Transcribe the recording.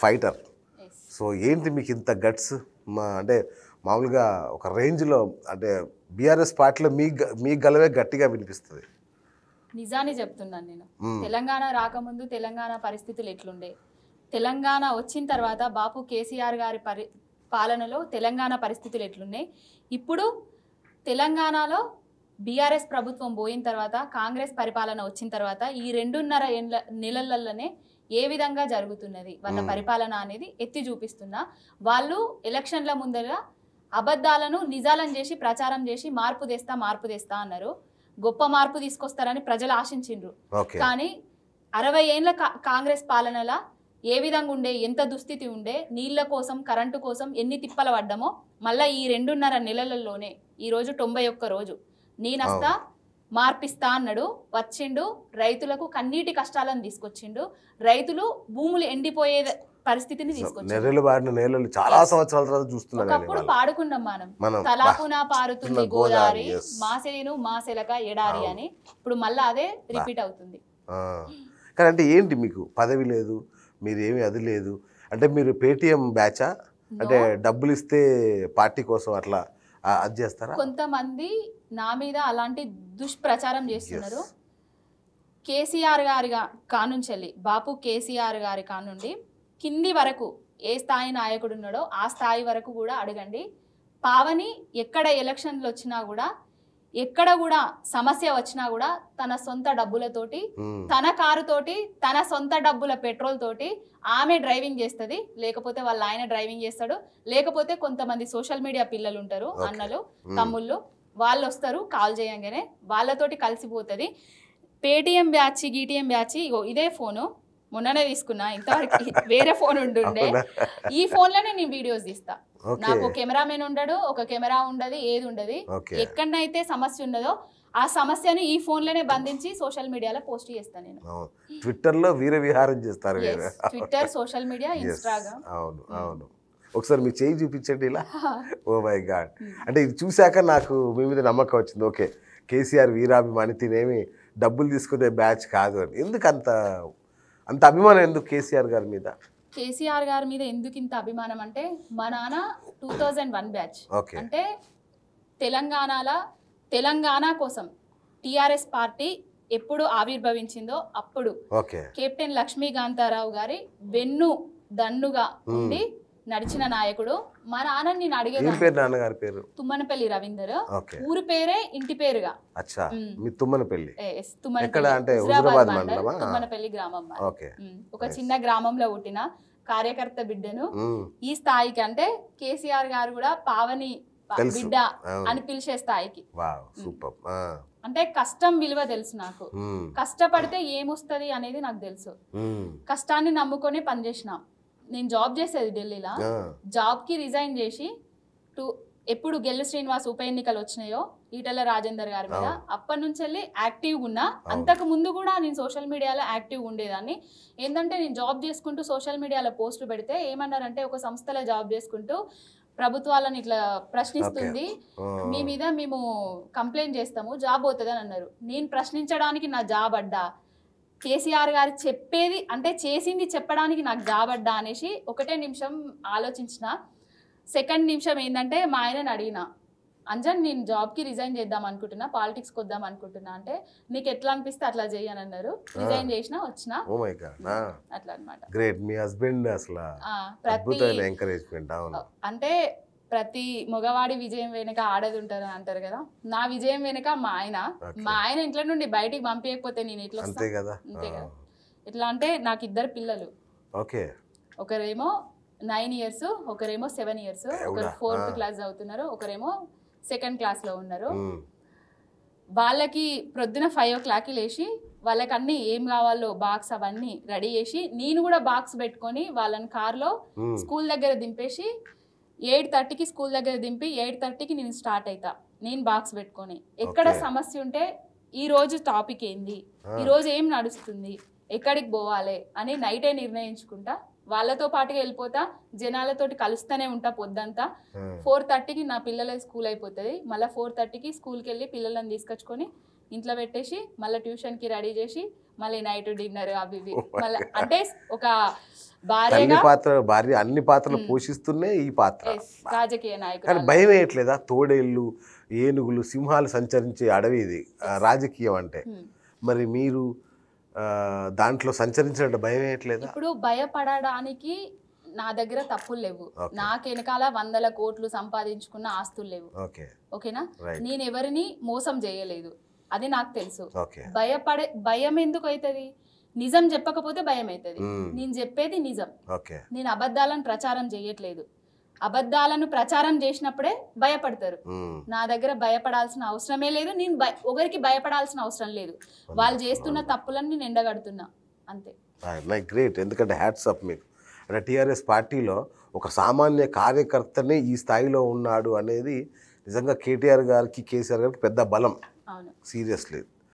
Fighter yes so ఏంటి మీకు ఇంత గట్స్ మా అంటే మామూలుగా ఒక రేంజ్లో అంటే బీఆర్ఎస్ పార్టీలో మీ గ- మీ గలవే గట్టిగా వినిపిస్తుంది నిజాన్ని చెప్తున్నాను నేను మ్మ్. తెలంగాణ రాకముందు తెలంగాణ పరిస్థితులు ఎట్లుండే తెలంగాణ వచ్చిన తర్వాత బాపు కేసీఆర్ గారి పరి పాలనలో తెలంగాణ పరిస్థితులు ఎట్లున్నాయి ఇప్పుడు తెలంగాణలో బీఆర్ఎస్ ప్రభుత్వం పోయిన తర్వాత కాంగ్రెస్ పరిపాలన వచ్చిన తర్వాత ఈ రెండున్నర ఏండ్ల నెలలలోనే ఏ విధంగా జరుగుతున్నది వాళ్ళ మ్మ్. పరిపాలన అనేది ఎత్తి చూపిస్తున్నా వాళ్ళు ఎలక్షన్ల ముందర అబద్ధాలను నిజాలను చేసి ప్రచారం చేసి మార్పు తెస్తా మార్పు తెస్తా అన్నారు గొప్ప మార్పు తీసుకొస్తారని ప్రజలు ఆశించిండ్రు ఓకే కానీ అరవై ఏండ్ల కా- కాంగ్రెస్ పాలనల ఏ విధంగా ఉండే ఎంత దుస్థితి ఉండే నీళ్ల కోసం కరెంటు కోసం ఎన్ని తిప్పల పడ్డామో మళ్ళీ ఈ రెండున్నర నెలలలోనే ఈ రోజు తొంభై ఒక్క రోజు నేనస్తా మార్పిస్తా అన్నాడు వచ్చిండు రైతులకు కన్నీటి కష్టాలను తీసుకొచ్చిండు రైతులు భూములు ఎండిపోయే పరిస్థితిని తీసుకొచ్చిండు నెర్రెలు బారిన నేలలు చాలా Yes. సంవత్సరాల తర్వాత చూస్తున్నాను నేను ఒకప్పుడు ఇవాళ. పాడుకున్నాం మనం మనం బా, తలాపున పారుతుంది గోదావరి, గోదావరి yes. మాసేను మాసెలక ఎడారి అవును. అని ఇప్పుడు మళ్ళీ అదే రిపీట్ అవుతుంది ఆ. కానీ అంటే ఏంటి మీకు పదవి లేదు మీరు ఏమి అది లేదు అంటే మీరు పేటిఎం బ్యాచా అంటే No. డబ్బులు ఇస్తే పార్టీ కోసం అట్లా ఆ, అది చేస్తారా కొంతమంది నా మీద అలాంటి దుష్ప్రచారం చేస్తున్నారు Yes. కేసీఆర్ గారి గా- కానుంచెల్లి బాపు కేసీఆర్ గారి కానుండి కింది వరకు ఏ స్థాయి నాయకుడు ఉన్నాడో ఆ స్థాయి వరకు కూడా అడగండి పావని ఎక్కడ ఎలక్షన్లు వచ్చినా కూడా ఎక్కడ కూడా సమస్య వచ్చినా కూడా తన సొంత డబ్బులతోటి ఉమ్. తన కారుతోటి తన సొంత డబ్బుల పెట్రోల్ తోటి ఆమె డ్రైవింగ్ చేస్తుంది లేకపోతే వాళ్ళ ఆయన డ్రైవింగ్ చేస్తాడు లేకపోతే కొంతమంది సోషల్ మీడియా పిల్లలు ఉంటారు Okay. అన్నలు ఉమ్. తమ్ముళ్ళు వాళ్ళు వస్తారు కాల్ చేయంగానే వాళ్ళతోటి కలిసిపోతుంది పేటిఎం బ్యాచ్ గీటీఎం బ్యాచ్ ఇగో ఇదే ఫోను మొన్ననే తీసుకున్నా ఇంతవరకు వేరే ఫోన్ ఉండుండే అవునా? ఈ ఫోన్లోనే నేను వీడియోస్ తీస్తా ఓకే నాకు కెమెరామెన్ ఉండడు ఒక కెమెరా ఉండదు ఏది ఉండదు ఓకే ఎక్కడైతే సమస్య ఉన్నదో ఆ సమస్యను ఈ ఫోన్లోనే బంధించి సోషల్ మీడియాలో పోస్ట్ చేస్తాను నేను అవును. ట్విట్టర్లో వీర విహారం చేస్తారు మీరు Twitter social media Yes. Instagram అవును అవును ఒకసారి మీ చేయి చూపించండి ఇలా ఓ మై గాడ్ అంటే ఇది చూశాక నాకు మీ మీద నమ్మకం వచ్చింది ఓకే కేసీఆర్ వీరాభిమాని తినేమి డబ్బులు తీసుకునే బ్యాచ్ కాదు అని ఎందుకు అంత అంత అభిమానం ఎందుకు కేసీఆర్ గారి మీద కేసీఆర్ గారి మీద ఎందుకు ఇంత అభిమానం అంటే మా నాన్న two thousand one batch okay అంటే తెలంగాణలో తెలంగాణ కోసం టిఆర్ఎస్ పార్టీ ఎప్పుడు ఆవిర్భవించిందో అప్పుడు ఓకే కెప్టెన్ లక్ష్మీకాంతారావు గారి వెన్ను దన్నుగా ఉండి నడిచిన నాయకుడు మా నాన్న నేను ఏం అడిగేదాన్ని పేరు నాన్నగారి పేరు తుమ్మనపల్లి రవీందర్ ఓకే ఊరి పేరే ఇంటి పేరుగా అచ్చా మ్మ్. మీ తుమ్మనపల్లి ఎస్, తుమ్మనపల్లి. ఎక్కడ అంటే హుజరాబాద్ హుజరాబాద్ మండల్, మండలమా? తుమ్మనపల్లి గ్రామం మాది. ఓకే మ్మ్. ఒక Nice. చిన్న గ్రామంలో పుట్టిన కార్యకర్త బిడ్డను మ్మ్. ఈ స్థాయికి అంటే కేసీఆర్ గారు కూడా పావని ప- తెలుసు. బిడ్డ అవును. అని పిలిచే స్థాయికి వావ్ సూపర్ ఆ. అంటే కష్టం విలువ తెలుసు నాకు మ్మ్. కష్టపడితే ఏమొస్తుంది అనేది నాకు తెలుసు మ్మ్. కష్టాన్ని నమ్ముకొని పనిచేసిన నేను జాబ్ చేసేది ఢిల్లీలో ఆ. జాబ్కి రిజైన్ చేసి టూ ఎప్పుడు గెల్లు శ్రీనివాస్ ఉప ఎన్నికలు వచ్చినాయో ఈటల రాజేందర్ గారి మీద అవును. అప్పటి నుంచి వెళ్ళి యాక్టివ్గా ఉన్నా అంతకు ముందు కూడా నేను సోషల్ మీడియాలో యాక్టివ్గా ఉండేదాన్ని ఏంటంటే నేను జాబ్ చేసుకుంటూ సోషల్ మీడియాలో పోస్టులు పెడితే ఏమన్నారంటే ఒక సంస్థలో జాబ్ చేసుకుంటూ ప్రభుత్వాలను ఇట్లా ప్రశ్నిస్తుంది ఆ. మీ మీద మేము కంప్లైంట్ చేస్తాము జాబ్ అవుతుందని అన్నారు నేను ప్రశ్నించడానికి నా జాబ్ అడ్డా కేసీఆర్ గారు చెప్పేది అంటే చేసింది చెప్పడానికి నాకు జాబ్ అడ్డా అనేసి ఒకటే నిమిషం ఆలోచించిన సెకండ్ నిమిషం ఏంటంటే మా ఆయనని అడిగిన అంజన్ నేను జాబ్కి రిజైన్ చేద్దాం అనుకుంటున్నా పాలిటిక్స్కి వద్దాం అనుకుంటున్నా అంటే నీకు ఎట్లా అనిపిస్తే అట్లా చేయని అన్నారు రిజైన్ చేసిన వచ్చిన ఓ మై గాడ్ అట్లా అనమాట గ్రేట్ మీ హస్బెండ్ అసలు ప్రతి అద్భుతమైన ఎంకరేజ్మెంట్ అవును అంటే ప్రతి మగవాడి విజయం వెనుక ఆడది ఉంటారు అని అంటారు కదా నా విజయం వెనుక మా ఆయన Okay. మా ఆయన ఇంట్లో నుండి బయటికి పంపించకపోతే నేను ఎట్లా అంతే వస్తా కదా అంతే కదా. ఎట్లా అంటే నాకు ఇద్దరు పిల్లలు ఓకే ఒకరేమో నైన్ ఇయర్స్ ఒకరేమో సెవెన్ ఇయర్స్ ఒకరు ఎవడా? ఫోర్త్ ఆ. క్లాస్ చదువుతున్నారు ఒకరేమో సెకండ్ క్లాస్ లో ఉన్నారు మ్మ్. వాళ్ళకి ప్రొద్దున ఫైవ్ ఓ క్లాక్కి లేచి వాళ్ళకి అన్ని ఏం కావాలో బాక్స్ అవన్నీ రెడీ చేసి నేను కూడా బాక్స్ పెట్టుకొని వాళ్ళని కార్లో మ్మ్. స్కూల్ దగ్గర దింపేసి ఎయిట్ థర్టీకి స్కూల్ దగ్గర దింపి ఎయిట్ థర్టీకి నేను స్టార్ట్ అవుతా నేను బాక్స్ పెట్టుకొని ఎక్కడ Okay. సమస్య ఉంటే ఈ రోజు టాపిక్ ఏంది ఆ. ఈ రోజు ఏం నడుస్తుంది ఎక్కడికి పోవాలి అని నైటే నిర్ణయించుకుంటా వాళ్ళతో పాటుగా వెళ్ళిపోతా జనాలతోటి కలుస్తూనే ఉంటా పొద్దంతా ఆ. ఫోర్ థర్టీకి నా పిల్లల స్కూల్ అయిపోతుంది మళ్ళీ ఫోర్ థర్టీకి స్కూల్కి వెళ్ళి పిల్లలను తీసుకొచ్చుకొని ఇంట్లో పెట్టేసి మళ్ళీ ట్యూషన్కి రెడీ చేసి మళ్ళీ నైట్ డిన్నర్ అవి ఇవి Oh my మళ్ళీ God. అంటే ఒక తల్లి భార్యగా పాత్ర భార్య అన్ని పాత్రలు Hmm. పోషిస్తూనే ఈ పాత్ర yes, రాజకీయ కానీ నాయకురాలు భయం వేయట్లేదా తోడేళ్ళు ఏనుగులు సింహాలు సంచరించే అడవి ఇది ఆ, రాజకీయం అంటే Hmm. మరి మీరు ఆ, దాంట్లో సంచరించినట్టు భయం వేయట్లేదా ఇప్పుడు భయపడడానికి నా దగ్గర తప్పులు లేవు Okay. నాకు వెనకాల వందల కోట్లు సంపాదించుకున్న ఆస్తులు లేవు ఓకే ఓకేనా రైట్ నేను ఎవరిని మోసం చేయలేదు అది నాకు తెలుసు ఓకే భయపడే భయం ఎందుకు అవుతుంది నిజం చెప్పకపోతే భయం అవుతుంది Hmm. నేను చెప్పేది నిజం ఓకే నేను అబద్ధాలను ప్రచారం చేయట్లేదు అబద్ధాలను ప్రచారం చేసినప్పుడే భయపడతారు మ్మ్. నా దగ్గర భయపడాల్సిన అవసరమే లేదు నేను భయ ఒకరికి భయపడాల్సిన అవసరం లేదు వాళ్ళు చేస్తున్న తప్పులను నేను ఎండగడుతున్నా అంతే లైక్ గ్రేట్ ఎందుకంటే హ్యాట్స్ అప్ మీకు అంటే టీఆర్ఎస్ పార్టీలో ఒక సామాన్య కార్యకర్తనే ఈ స్థాయిలో ఉన్నాడు అనేది నిజంగా కేటీఆర్ గారికి కేసీఆర్ గారికి పెద్ద బలం అవును సీరియస్లీ